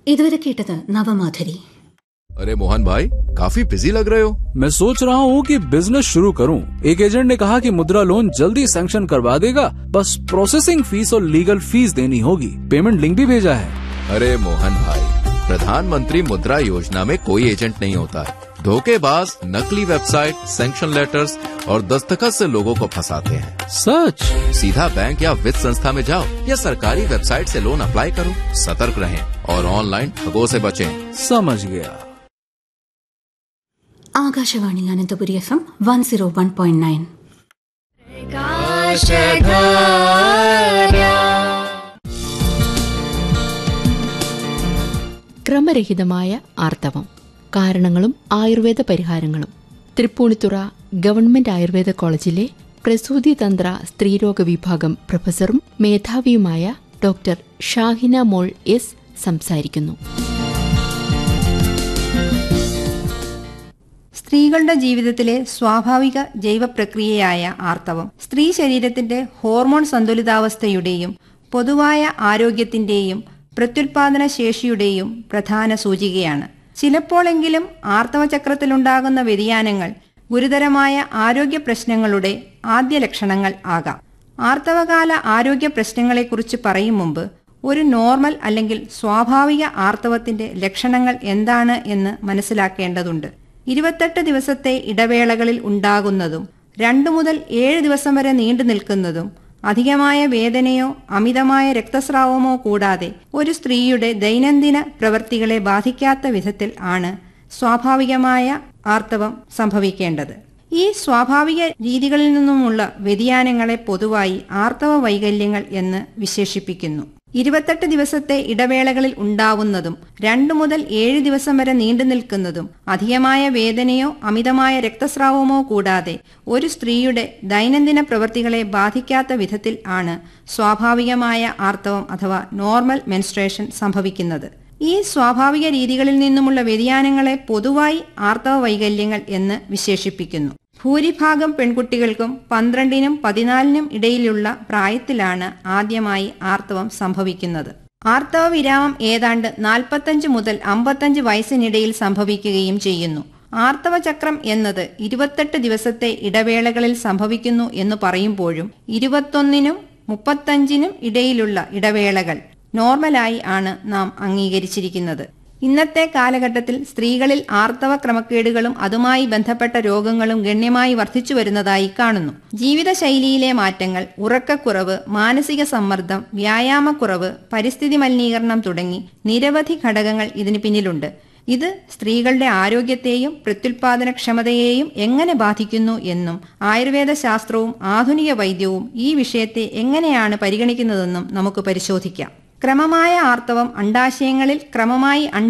ഇതുവരെ കേട്ടത് നവമാധുരി अरे मोहन भाई काफी बिजी लग रहे हो मैं सोच रहा हूँ कि बिजनेस शुरू करूँ एक एजेंट ने कहा कि मुद्रा लोन जल्दी सैंक्शन करवा देगा बस प्रोसेसिंग फीस और लीगल फीस देनी होगी पेमेंट लिंक भी भेजा है अरे मोहन भाई प्रधानमंत्री मुद्रा योजना में कोई एजेंट नहीं होता है धोखेबाज नकली वेबसाइट सैंक्शन लेटर्स और दस्तखत से लोगों को फंसाते हैं सच सीधा बैंक या वित्त संस्था में जाओ या सरकारी वेबसाइट से लोन अप्लाई करो सतर्क रहें और ऑनलाइन ठगों से बचें समझ गया Akashvani Ananthapuri F M one zero one point nine ക്രമരഹിതമായ ആർത്തവം കാരണങ്ങളും ആയുർവേദ പരിഹാരങ്ങളും തൃപ്പൂണിത്തുറ ഗവൺമെന്റ് ആയുർവേദ കോളേജിലെ പ്രസൂതി തന്ത്ര സ്ത്രീരോഗ വിഭാഗം പ്രൊഫസറും മേധാവിയുമായ ഡോക്ടർ ഷാഹിന മോൾ എസ് സംസാരിക്കുന്നു സ്ത്രീകളുടെ ജീവിതത്തിലെ സ്വാഭാവിക ജൈവ പ്രക്രിയയായ ആർത്തവം സ്ത്രീ ശരീരത്തിന്റെ ഹോർമോൺ സന്തുലിതാവസ്ഥയുടെയും പൊതുവായ ആരോഗ്യത്തിന്റെയും പ്രത്യുൽപാദന ശേഷിയുടെയും പ്രധാന സൂചികയാണ് ചിലപ്പോഴെങ്കിലും ആർത്തവചക്രത്തിലുണ്ടാകുന്ന വ്യതിയാനങ്ങൾ ഗുരുതരമായ ആരോഗ്യ പ്രശ്നങ്ങളുടെ ആദ്യ ലക്ഷണങ്ങൾ ആകാം ആർത്തവകാല ആരോഗ്യ പ്രശ്നങ്ങളെക്കുറിച്ച് പറയും മുമ്പ് ഒരു നോർമൽ അല്ലെങ്കിൽ സ്വാഭാവിക ആർത്തവത്തിന്റെ ലക്ഷണങ്ങൾ എന്താണ് എന്ന് മനസ്സിലാക്കേണ്ടതുണ്ട് ഇരുപത്തെട്ട് ദിവസത്തെ ഇടവേളകളിൽ ഉണ്ടാകുന്നതും രണ്ടു മുതൽ ഏഴ് ദിവസം വരെ നീണ്ടു നിൽക്കുന്നതും അധികമായ വേദനയോ അമിതമായ രക്തസ്രാവമോ കൂടാതെ ഒരു സ്ത്രീയുടെ ദൈനംദിന പ്രവൃത്തികളെ ബാധിക്കാത്ത വിധത്തിൽ ആണ് സ്വാഭാവികമായ ആർത്തവം സംഭവിക്കേണ്ടത് ഈ സ്വാഭാവിക രീതികളിൽ നിന്നുമുള്ള വ്യതിയാനങ്ങളെ പൊതുവായി ആർത്തവ വൈകല്യങ്ങൾ എന്ന് വിശേഷിപ്പിക്കുന്നു ഇരുപത്തെട്ട് ദിവസത്തെ ഇടവേളകളിൽ ഉണ്ടാവുന്നതും രണ്ടു മുതൽ ഏഴ് ദിവസം വരെ നീണ്ടു നിൽക്കുന്നതും അധികമായ വേദനയോ അമിതമായ രക്തസ്രാവമോ കൂടാതെ ഒരു സ്ത്രീയുടെ ദൈനംദിന പ്രവൃത്തികളെ ബാധിക്കാത്ത വിധത്തിൽ ആണ് സ്വാഭാവികമായ ആർത്തവം അഥവാ നോർമൽ മെൻസ്ട്രേഷൻ സംഭവിക്കുന്നത് ഈ സ്വാഭാവിക രീതികളിൽ നിന്നുമുള്ള വ്യതിയാനങ്ങളെ പൊതുവായി ആർത്തവ വൈകല്യങ്ങൾ എന്ന് വിശേഷിപ്പിക്കുന്നു ഭൂരിഭാഗം പെൺകുട്ടികൾക്കും പന്ത്രണ്ടിനും പതിനാലിനും ഇടയിലുള്ള പ്രായത്തിലാണ് ആദ്യമായി ആർത്തവം സംഭവിക്കുന്നത് ആർത്തവ വിരാമം ഏതാണ്ട് നാൽപ്പത്തഞ്ച് മുതൽ അമ്പത്തഞ്ച് വയസ്സിനിടയിൽ സംഭവിക്കുകയും ചെയ്യുന്നു ആർത്തവ ചക്രം എന്നത് ഇരുപത്തെട്ട് ദിവസത്തെ ഇടവേളകളിൽ സംഭവിക്കുന്നു എന്ന് പറയുമ്പോഴും ഇരുപത്തൊന്നിനും മുപ്പത്തഞ്ചിനും ഇടയിലുള്ള ഇടവേളകൾ നോർമലായി ആണ് നാം അംഗീകരിച്ചിരിക്കുന്നത് ഇന്നത്തെ കാലഘട്ടത്തിൽ സ്ത്രീകളിൽ ആർത്തവ ക്രമക്കേടുകളും അതുമായി ബന്ധപ്പെട്ട രോഗങ്ങളും ഗണ്യമായി വർദ്ധിച്ചു വരുന്നതായി കാണുന്നു ജീവിതശൈലിയിലെ മാറ്റങ്ങൾ ഉറക്കക്കുറവ് മാനസിക സമ്മർദ്ദം വ്യായാമക്കുറവ് പരിസ്ഥിതി മലിനീകരണം തുടങ്ങി നിരവധി ഘടകങ്ങൾ ഇതിന് പിന്നിലുണ്ട് ഇത് സ്ത്രീകളുടെ ആരോഗ്യത്തെയും പ്രത്യുൽപാദനക്ഷമതയെയും എങ്ങനെ ബാധിക്കുന്നു എന്നും ആയുർവേദ ശാസ്ത്രവും ആധുനിക വൈദ്യവും ഈ വിഷയത്തെ എങ്ങനെയാണ് പരിഗണിക്കുന്നതെന്നും നമുക്ക് പരിശോധിക്കാം ക്രമമായ ആർത്തവം അണ്ടാശയങ്ങളിൽ ക്രമമായി